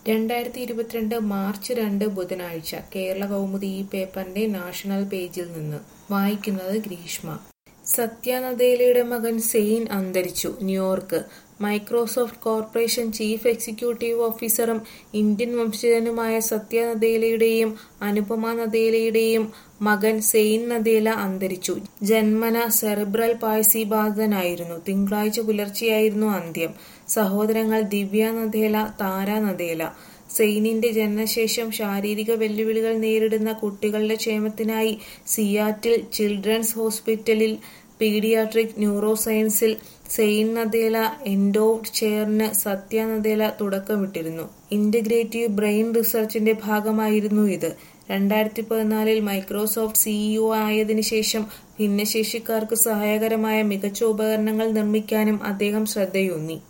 രണ്ടായിരത്തി ഇരുപത്തിരണ്ട് മാർച്ച് രണ്ട് ബുധനാഴ്ച കേരള കൗമുദി ഈ പേപ്പറിന്റെ നാഷണൽ പേജിൽ നിന്ന് വായിക്കുന്നത് ഗ്രീഷ്മ സത്യ നദേലയുടെ മകൻ സെയിൻ അന്തരിച്ചു New York Microsoft corporation chief executive ഓഫീസറും ഇന്ത്യൻ വംശജനുമായ സത്യ നദേലയുടെയും അനുപമ നദേലയുടെയും മകൻ സെയിൻ നദേല അന്തരിച്ചു ജന്മന സെറിബ്രൽ പാൾസി ബാധിതനായിരുന്നു തിങ്കളാഴ്ച പുലർച്ചെയായിരുന്നു അന്ത്യം സഹോദരങ്ങൾ ദിവ്യ നദേല താര നദേല സെയിനിന്റെ ജനനശേഷം ശാരീരിക വെല്ലുവിളികൾ നേരിടുന്ന കുട്ടികളുടെ ക്ഷേമത്തിനായി സിയാറ്റിൽ ചിൽഡ്രൻസ് ഹോസ്പിറ്റലിൽ പീഡിയാട്രിക് ന്യൂറോ സയൻസിൽ സെയിൻ നദേല എൻഡോവ്ഡ് ചെയറിന് സത്യ നദേല തുടക്കമിട്ടിരുന്നു ഇന്റഗ്രേറ്റീവ് ബ്രെയിൻ റിസർച്ചിന്റെ ഭാഗമായിരുന്നു ഇത് രണ്ടായിരത്തി പതിനാലിൽ മൈക്രോസോഫ്റ്റ് സിഇഒ ആയതിനു ശേഷം ഭിന്നശേഷിക്കാർക്ക് സഹായകരമായ മികച്ച ഉപകരണങ്ങൾ നിർമ്മിക്കാനും അദ്ദേഹം ശ്രദ്ധയൂന്നി